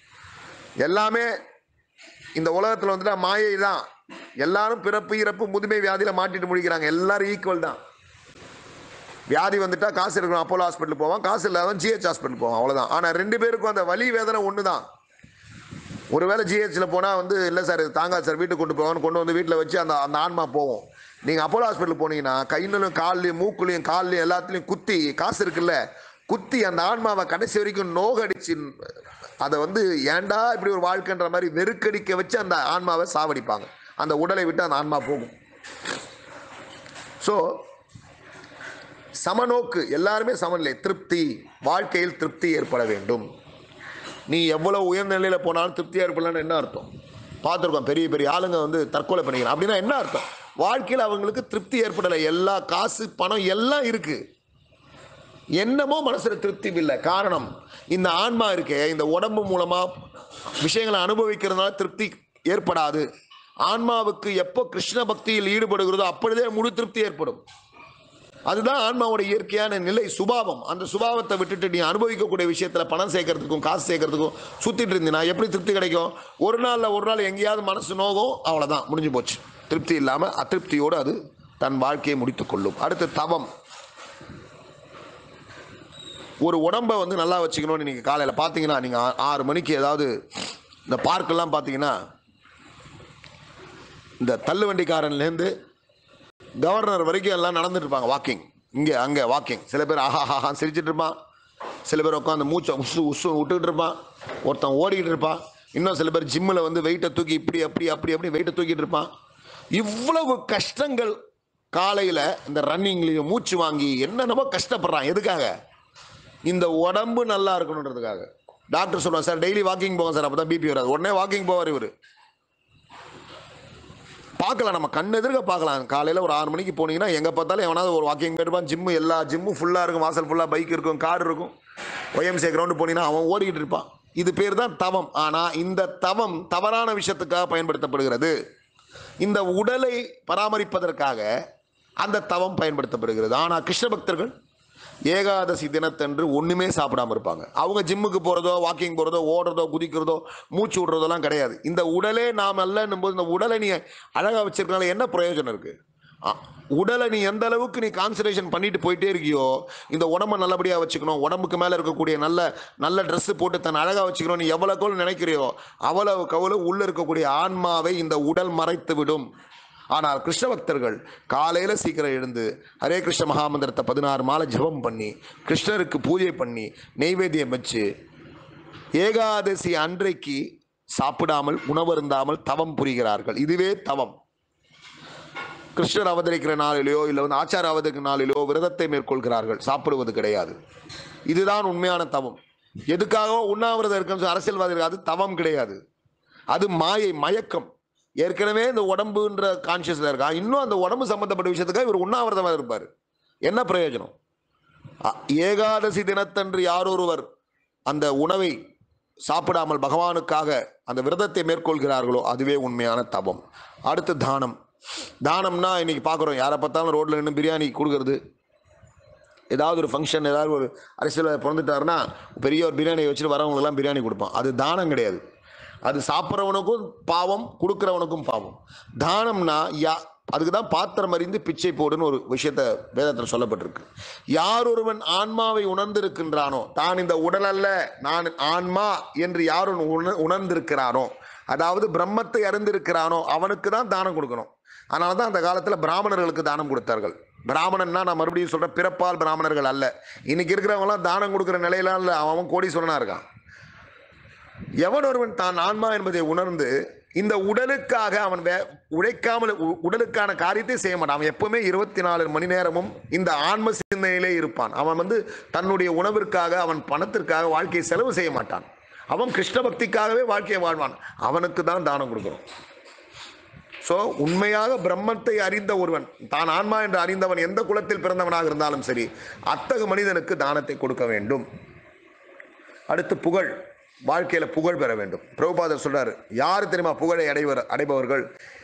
எல்லாமே இந்த உலகத்தில் வந்துட்டா மாயை தான் எல்லாரும் பிறப்பு இறப்பு முதுமை வியாதியில மாட்டிட்டு முடிக்கிறாங்க எல்லாரும் ஈக்குவல் தான் வியாதி வந்துட்டா காசு இருக்கணும் அப்போலோ ஹாஸ்பிட்டல் போவான் காசு இல்லாதவன் ஜிஹெச் ஹாஸ்பிட்டல் போவான் அவ்வளவுதான் ஆனா ரெண்டு பேருக்கும் அந்த வலி வேதனை ஒன்று தான் ஒருவேளை ஜிஹெச்சில் போனால் வந்து இல்லை சார் இது தாங்காது சார் வீட்டுக்கு கொண்டு போவான்னு கொண்டு வந்து வீட்டில் வச்சு அந்த அந்த ஆன்மா போவோம் நீங்கள் அப்போலோ ஹாஸ்பிட்டல் போனீங்கன்னா கையிலும் கால்லையும் மூக்குலையும் கால்லையும் எல்லாத்துலேயும் குத்தி காசு இருக்குல்ல குத்தி அந்த ஆன்மாவை கடைசி வரைக்கும் நோகடிச்சு அதை வந்து ஏன்டா இப்படி ஒரு வாழ்க்கைன்ற மாதிரி வெறுக்கடிக்க வச்சு அந்த ஆன்மாவை சாவடிப்பாங்க அந்த உடலை விட்டு அந்த ஆன்மா போகும் ஸோ சமநோக்கு எல்லாருமே சமநிலை திருப்தி வாழ்க்கையில் திருப்தி ஏற்பட வேண்டும் நீ எவ்வளவு உயர்ந்த நிலையில போனாலும் திருப்தியா இருப்பலன்னு என்ன அர்த்தம் பார்த்துருக்கோம் பெரிய பெரிய ஆளுங்க வந்து தற்கொலை பண்ணிக்கலாம் அப்படின்னா என்ன அர்த்தம் வாழ்க்கையில் அவங்களுக்கு திருப்தி ஏற்படலை எல்லா காசு பணம் எல்லாம் இருக்கு என்னமோ மனசுல திருப்தி இல்லை காரணம் இந்த ஆன்மா இருக்கே இந்த உடம்பு மூலமா விஷயங்களை அனுபவிக்கிறதுனால திருப்தி ஏற்படாது ஆன்மாவுக்கு எப்போ கிருஷ்ண பக்தியில் ஈடுபடுகிறதோ அப்பொழுதே முழு திருப்தி ஏற்படும் அதுதான் ஆன்மாவோட இயற்கையான நிலை சுபாவம் அந்த சுபாவத்தை விட்டுட்டு நீ அனுபவிக்கக்கூடிய விஷயத்துல பணம் சேர்க்கறதுக்கும் காசு சேர்க்கறதுக்கும் சுத்திட்டு இருந்தீங்கன்னா எப்படி திருப்தி கிடைக்கும் ஒரு நாள்ல ஒரு நாள் எங்கேயாவது மனசு நோகும் அவ்வளவுதான் முடிஞ்சு போச்சு திருப்தி இல்லாம அதிருப்தியோடு அது தன் வாழ்க்கையை முடித்துக் கொள்ளும் அடுத்து தவம் ஒரு உடம்பை வந்து நல்லா வச்சுக்கணும்னு நீங்கள் காலையில் பார்த்தீங்கன்னா நீங்கள் ஆறு மணிக்கு ஏதாவது இந்த பார்க்கெல்லாம் பார்த்தீங்கன்னா இந்த தள்ளுவண்டிக்காரன்லேருந்து கவர்னர் வரைக்கும் எல்லாம் நடந்துட்டு இருப்பாங்க வாக்கிங் இங்கே அங்கே வாக்கிங் சில பேர் ஆஹா ஆஹா சிரிச்சிட்டு இருப்பான் சில பேர் உட்காந்து மூச்சை உசு உசு விட்டுக்கிட்டு இருப்பான் ஒருத்தன் ஓடிக்கிட்டு இருப்பான் இன்னும் சில பேர் ஜிம்மில் வந்து வெயிட்டை தூக்கி இப்படி அப்படி அப்படி அப்படி வெயிட்டை தூக்கிட்டு இருப்பான் இவ்வளவு கஷ்டங்கள் காலையில் இந்த ரன்னிங்லேயும் மூச்சு வாங்கி என்னென்னமோ கஷ்டப்படுறான் எதுக்காக இந்த உடம்பு நல்லா இருக்கணுன்றதுக்காக டாக்டர் சொல்லுவாங்க சார் டெய்லி வாக்கிங் போவோம் சார் அப்போ தான் பிபி வராது உடனே வாக்கிங் போவார் இவர் பார்க்கலாம் நம்ம கண் எதிர்க்க பார்க்கலாம் காலையில் ஒரு ஆறு மணிக்கு போனீங்கன்னா எங்கே பார்த்தாலும் எவனாவது ஒரு வாக்கிங் போயிருப்பான் ஜிம்மு எல்லா ஜிம்மும் ஃபுல்லாக இருக்கும் வாசல் ஃபுல்லாக பைக் இருக்கும் கார் இருக்கும் ஒய்எம்சே கிரவுண்டு போனீங்கன்னா அவன் ஓடிக்கிட்டு இருப்பான் இது பேர் தான் தவம் ஆனால் இந்த தவம் தவறான விஷயத்துக்காக பயன்படுத்தப்படுகிறது இந்த உடலை பராமரிப்பதற்காக அந்த தவம் பயன்படுத்தப்படுகிறது ஆனால் கிருஷ்ண பக்தர்கள் ஏகாதசி தினத்தன்று ஒன்றுமே சாப்பிடாம இருப்பாங்க அவங்க ஜிம்முக்கு போகிறதோ வாக்கிங் போகிறதோ ஓடுறதோ குதிக்கிறதோ மூச்சு விடுறதெல்லாம் கிடையாது இந்த உடலே நாம் அல்லன்னும் போது இந்த உடலை நீ அழகாக வச்சிருக்கனால என்ன பிரயோஜனம் இருக்குது உடலை நீ எந்த அளவுக்கு நீ கான்சன்ட்ரேஷன் பண்ணிட்டு போயிட்டே இருக்கியோ இந்த உடம்பை நல்லபடியாக வச்சுக்கணும் உடம்புக்கு மேலே இருக்கக்கூடிய நல்ல நல்ல ட்ரெஸ்ஸு போட்டு தன்னை அழகாக வச்சுக்கணும் நீ எவ்வளோக்கோள் நினைக்கிறியோ அவ்வளவுக்கு அவ்வளவு உள்ளே இருக்கக்கூடிய ஆன்மாவை இந்த உடல் மறைத்து விடும் ஆனால் கிருஷ்ண பக்தர்கள் காலையில் சீக்கிரம் எழுந்து ஹரே கிருஷ்ண மகாமந்திரத்தை பதினாறு மாலை ஜெபம் பண்ணி கிருஷ்ணருக்கு பூஜை பண்ணி நெய்வேத்தியம் வச்சு ஏகாதசி அன்றைக்கு சாப்பிடாமல் உணவருந்தாமல் தவம் புரிகிறார்கள் இதுவே தவம் கிருஷ்ணர் அவதரிக்கிற நாளிலோ இல்லை வந்து ஆச்சார அவதரிக்கிற நாளிலோ விரதத்தை மேற்கொள்கிறார்கள் சாப்பிடுவது கிடையாது இதுதான் உண்மையான தவம் எதுக்காக உண்ணாவிரதம் இருக்குன்னு அரசியல்வாதிகள் அது தவம் கிடையாது அது மாயை மயக்கம் ஏற்கனவே இந்த உடம்புன்ற கான்சியஸில் இருக்கான் இன்னும் அந்த உடம்பு சம்மந்தப்பட்ட விஷயத்துக்காக இவர் உண்ணாவிரதமாக இருப்பார் என்ன பிரயோஜனம் அ- ஏகாதசி தினத்தன்று யாரொருவர் அந்த உணவை சாப்பிடாமல் பகவானுக்காக அந்த விரதத்தை மேற்கொள்கிறார்களோ அதுவே உண்மையான தவம் அடுத்து தானம் தானம்னா இன்னைக்கு பார்க்குறோம் யாரை பார்த்தாலும் ரோட்டில் நின்று பிரியாணி கொடுக்கறது ஏதாவது ஒரு ஃபங்க்ஷன் ஏதாவது ஒரு அரசியல் பிறந்துட்டாருன்னா பெரிய ஒரு பிரியாணியை வச்சுட்டு வரவங்களுக்குலாம் பிரியாணி கொடுப்பான் அது தானம் கிடையாது அது சாப்பிட்றவனுக்கும் பாவம் கொடுக்குறவனுக்கும் பாவம் தானம்னா யா அதுக்கு தான் பாத்திரம் அறிந்து பிச்சை போடுன்னு ஒரு விஷயத்த வேதத்தில் சொல்லப்பட்டிருக்கு யார் ஒருவன் ஆன்மாவை உணர்ந்திருக்கின்றானோ தான் இந்த உடல் அல்ல நான் ஆன்மா என்று யார் ஒருவன் உண உணர்ந்திருக்கிறானோ அதாவது பிரம்மத்தை அறிந்திருக்கிறானோ அவனுக்கு தான் தானம் கொடுக்கணும் அதனால தான் அந்த காலத்தில் பிராமணர்களுக்கு தானம் கொடுத்தார்கள் பிராமணன்னா நான் மறுபடியும் சொல்கிறேன் பிறப்பால் பிராமணர்கள் அல்ல இன்னைக்கு இருக்கிறவங்களாம் தானம் கொடுக்குற நிலையிலாம் இல்லை அவன் அவன் கோடீஸ்வரனாக இருக்கான் எவன் ஒருவன் தான் ஆன்மா என்பதை உணர்ந்து இந்த உடலுக்காக அவன் வே உழைக்காமல் உ- உடலுக்கான காரியத்தை செய்ய மாட்டான் அவன் எப்பவுமே இருபத்தி நாலு மணி நேரமும் இந்த ஆன்ம சிந்தனையிலே இருப்பான் அவன் வந்து தன்னுடைய உணவிற்காக அவன் பணத்திற்காக வாழ்க்கையை செலவு செய்ய மாட்டான் அவன் கிருஷ்ண பக்திக்காகவே வாழ்க்கையை வாழ்வான் அவனுக்கு தான் தானம் கொடுக்கணும் ஸோ உண்மையாக பிரம்மத்தை அறிந்த ஒருவன் தான் ஆன்மா என்று அறிந்தவன் எந்த குலத்தில் பிறந்தவனாக இருந்தாலும் சரி அத்தகு மனிதனுக்கு தானத்தை கொடுக்க வேண்டும் அடுத்து புகழ் வாழ்க்கையில புகழ் பெற வேண்டும் பிரபுபாதர் சொல்றாரு யார் தெரியுமா புகழை அடைவர் அடைபவர்கள்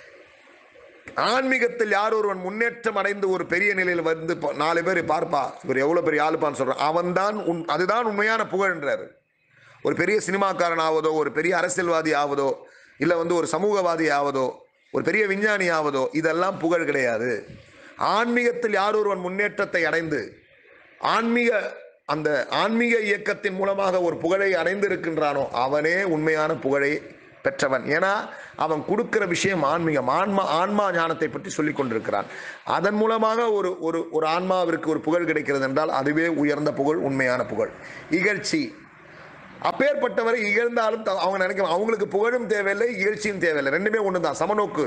ஆன்மீகத்தில் யார் ஒருவன் முன்னேற்றம் அடைந்து ஒரு பெரிய நிலையில் வந்து பா- நாலு பேர் பார்ப்பா இவர் எவ்வளவு பெரிய ஆளுப்பான்னு சொல்றான் அவன்தான் உன் அதுதான் உண்மையான புகழ்ன்றாரு ஒரு பெரிய சினிமாக்காரன் ஆவதோ ஒரு பெரிய அரசியல்வாதி ஆவதோ இல்லை வந்து ஒரு சமூகவாதி ஆவதோ ஒரு பெரிய விஞ்ஞானி ஆவதோ இதெல்லாம் புகழ் கிடையாது ஆன்மீகத்தில் யார் ஒருவன் முன்னேற்றத்தை அடைந்து ஆன்மீக அந்த ஆன்மீக இயக்கத்தின் மூலமாக ஒரு புகழை அடைந்திருக்கின்றானோ அவனே உண்மையான புகழை பெற்றவன் ஏன்னா அவன் கொடுக்கிற விஷயம் ஆன்மீகம் ஆன்மா ஆன்மா ஞானத்தை பற்றி சொல்லிக் கொண்டிருக்கிறான் அதன் மூலமாக ஒரு ஒரு ஒரு ஆன்மாவிற்கு ஒரு புகழ் கிடைக்கிறது என்றால் அதுவே உயர்ந்த புகழ் உண்மையான புகழ் இகழ்ச்சி அப்பேற்பட்டவரை இகழ்ந்தாலும் த- அவங்க நினைக்க அவங்களுக்கு புகழும் தேவையில்லை இகழ்ச்சியும் தேவையில்லை ரெண்டுமே ஒன்று தான் சமநோக்கு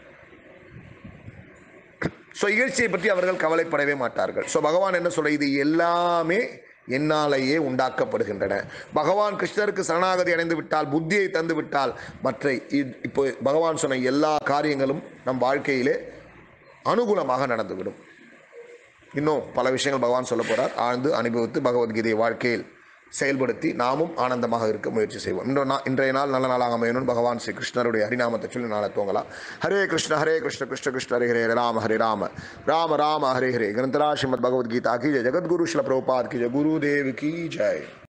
ஸோ இகழ்ச்சியை பற்றி அவர்கள் கவலைப்படவே மாட்டார்கள் ஸோ பகவான் என்ன சொல்ற இது எல்லாமே என்னாலேயே உண்டாக்கப்படுகின்றன பகவான் கிருஷ்ணருக்கு சரணாகதி அடைந்து விட்டால் புத்தியை தந்து விட்டால் மற்ற இ- இப்போ பகவான் சொன்ன எல்லா காரியங்களும் நம் வாழ்க்கையிலே அனுகூலமாக நடந்துவிடும் இன்னும் பல விஷயங்கள் பகவான் சொல்ல போறார் ஆழ்ந்து அனுபவித்து பகவத்கீதையை வாழ்க்கையில் செயல்படுத்தி நாமும் ஆனந்தமாக இருக்க முயற்சி செய்வோம் இன்று நா- இன்றைய நாள் நல்ல நாளாக அமையணும் பகவான் ஸ்ரீ கிருஷ்ணருடைய ஹரிநாமத்தை சொல்லி நாளை தூங்கலாம் ஹரே கிருஷ்ண ஹரே கிருஷ்ண கிருஷ்ண கிருஷ்ண ஹரே ஹரே ராம ஹரே ராம ராம ராம ஹரே ஹரே கிரந்தரா ஸ்ரீமத் பகவத்கீதா கி ஜெய் ஜெகத்குரு ஸ்ல பிரபுபாத் கி ஜெய் குருதேவ் கி ஜெய்